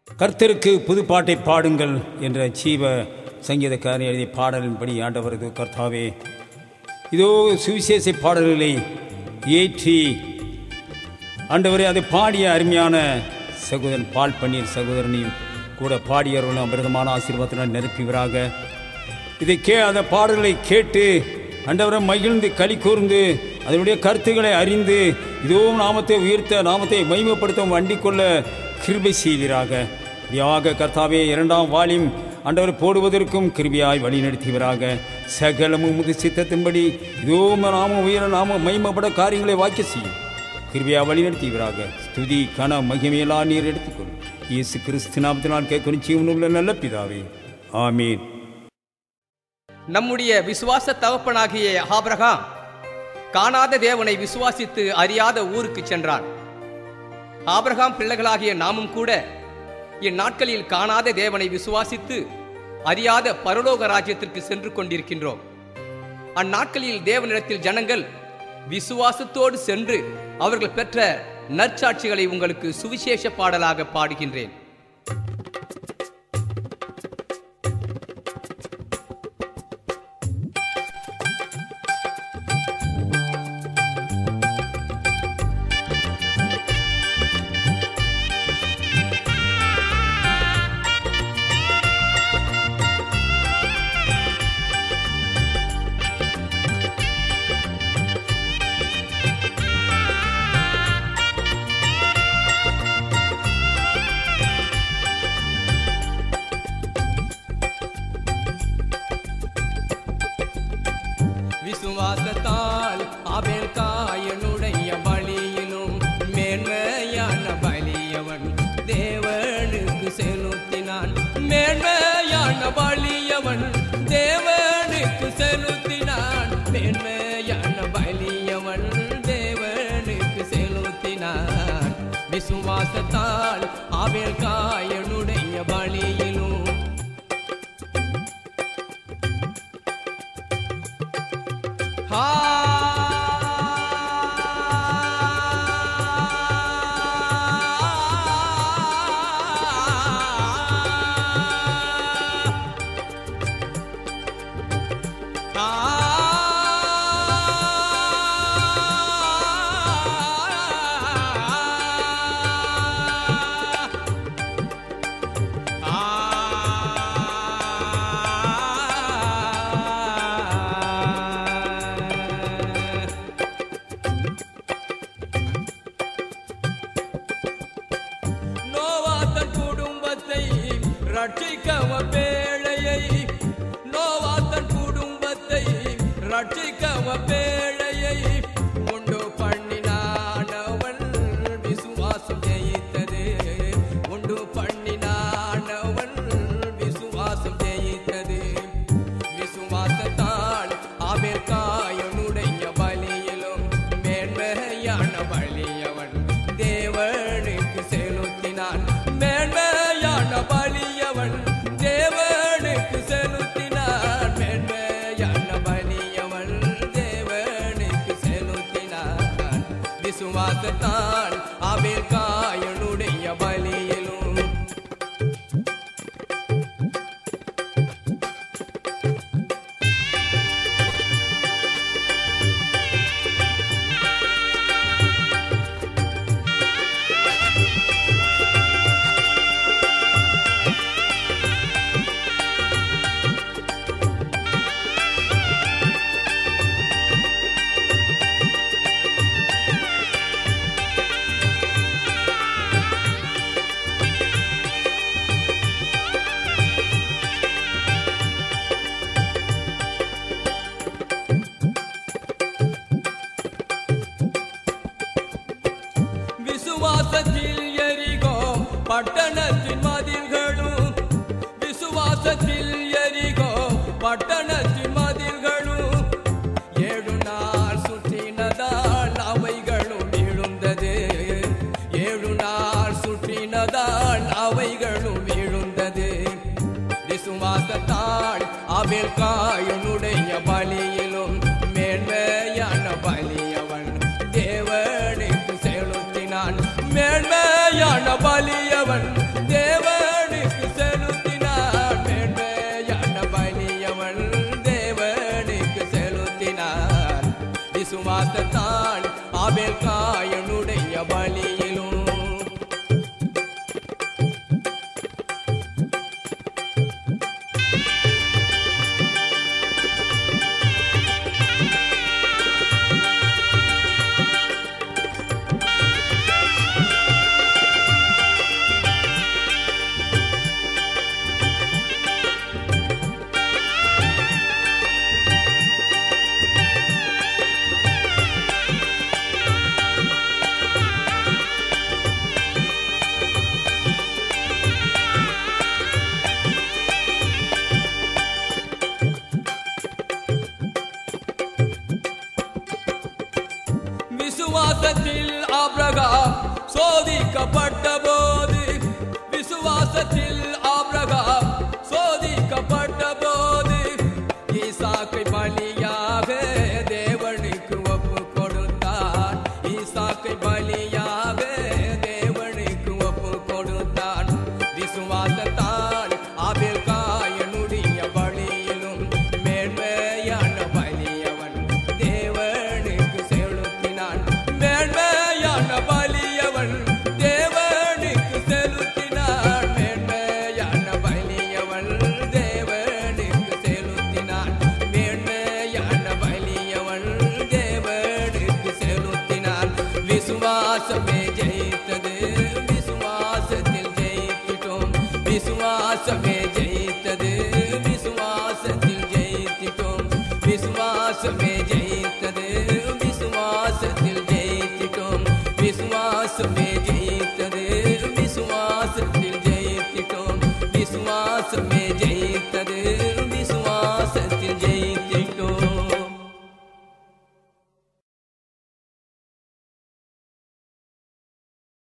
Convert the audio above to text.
கர்த்தருக்கு புதுப்பாட்டை பாடுங்கள் என்ற ஜீவ சங்கீதக்காரன் எழுதிய பாடலின்படி ஆண்டவரது கர்த்தாவே இதோ சுவிசேஷ பாடல்களை ஏற்றி ஆண்டவரே அதை பாடிய அருமையான சகோதரன் பால் பன்னீர் சகோதரனையும் கூட பாடியவர்களும் அமிர்தமான ஆசீர்வாதத்தினால் நிரப்பிவராக இதை கே அந்த பாடல்களை கேட்டு ஆண்டவரை மகிழ்ந்து களி கூர்ந்து அதனுடைய கருத்துக்களை அறிந்து இதுவும் நாமத்தை உயர்த்த நாமத்தை மகிமைப்படுத்த வண்டிக் கொள்ள கிருபை செய்வீராக யாக கர்த்தாவே இரண்டாம் வாலிம் ஆண்டவர் போடுவதற்கும் கிருபியாய் வழிநடத்துவராக சகலமும் முது சித்தத்தின்படி இதுவும் நாம உயர நாம மகிமைப்பட காரியங்களை வாக்கிய செய்யும் கிருபியா வழிநடத்துவராக ஸ்துதி கன மகிமையெல்லாம் நீர் எடுத்துக்கொள் இயேசு கிறிஸ்து நாமத்தினால் கேட்கணும் ஜீவனுள்ள நல்ல பிதாவே ஆமீன் நம்முடைய விசுவாச தகப்பனாகிய ஆபிரகாம் காணாத தேவனை விசுவாசித்து அறியாத ஊருக்கு சென்றான் ஆபிரகாம் பிள்ளைகளாகிய நாமும் கூட இந்நாட்களில் காணாத தேவனை விசுவாசித்து அறியாத பரலோக ராஜ்யத்திற்கு சென்று கொண்டிருக்கின்றோம் அந்நாட்களில் தேவனிடத்தில் ஜனங்கள் விசுவாசத்தோடு சென்று அவர்கள் பெற்ற நற்சாட்சிகளை உங்களுக்கு சுவிசேஷ பாடலாக பாடுகின்றேன் விசுவாசத்தால் அவன் காயனுடைய பலியிலும் மேன்மையான பலியவன் தேவனுக்கு செலுத்தினான் மேன்மையான பலியவன் தேவனுக்கு செலுத்தினான் மேன்மையான பலியவன் தேவனுக்கு செலுத்தினான் விசுவாசத்தால் அவன் காயனுடைய பலியிலும் நோவாத்தன் குடும்பத்தை ரட்சிக்கவ பேழையை நோவாத்தன் குடும்பத்தை ரட்சிக்கவ பேழையை உண்டு பண்ணினானவன் விசுவாசம் ஜெயித்தது உண்டு பண்ணினானவன் விசுவாசம் ஜெயித்தது விசுவாசத்தால் அவன் காயனுடைய பலியிலும் மேன்மையான பலியவன் தேவனுக்கு செலுத்தினான் மேன்மையான பலியவன் தேவனுக்கு செலுத்தினான் மேன்மையான பலியவன் தேவனுக்கு செலுத்தினான் விசுவாசத்தால் அவன் காயனுடைய பலியிலும் விசுவாசத்தில் எரிகோ பட்டணத்தின் மதில்களும் விசுவாசத்தில் எரிகோ பட்டணத்தின் மதில்களும் ஏழு நாள் சுற்றினதால் அவைகளும் விழுந்தது ஏழு நாள் சுற்றினதால் அவைகளும் விழுந்தது விசுவாசத்தால் அவில் காயனுடைய பலியிலும் மேன்மையான பலியவன் தேவனுக்கு செலுத்தினான் மேன்மையான பலியவன் தேவன் ஆபிரகாம் சோதிக்கப்பட்ட போது விசுவாசத்தில் ஆபிரகாம் சோதிக்கப்பட்ட போது ஈசாக்கை பலியாக தேவனுக்கு ஒப்பு கொடுத்தான் ஈசாக்கை பலியாக தேவனுக்கு ஒப்பு கொடுத்தான் விசுவாசத்தான் ஆபில் காயனுடைய பலியிலும் மேன்மையான பலியவன் தேவனுக்கு செலுத்தினான் மேன்மையான பலியவன் தேவனுக்கு செலுத்தினான் மேன்மையான பலியவன் தேவனுக்கு செலுத்தினான் மேன்மையான பலியவன் தேவனுக்கு செலுத்தினான் விசுவாசமே ஜெயித்தது விசுவாசத்தில் ஜெயித்திட்டோம் விசுவாசமே ஜெயித்தது விசுவாசத்தில் ஜெயித்திட்டோம் விசுவாசமே ஜெயித்தது விசுவாசத்தில் ஜெயித்திட்டோம் விசுவாசமே ஜெயித்தது விசுவாசத்தில் ஜெயித்திட்டோம் விசுவாசமே ஜெயித்தது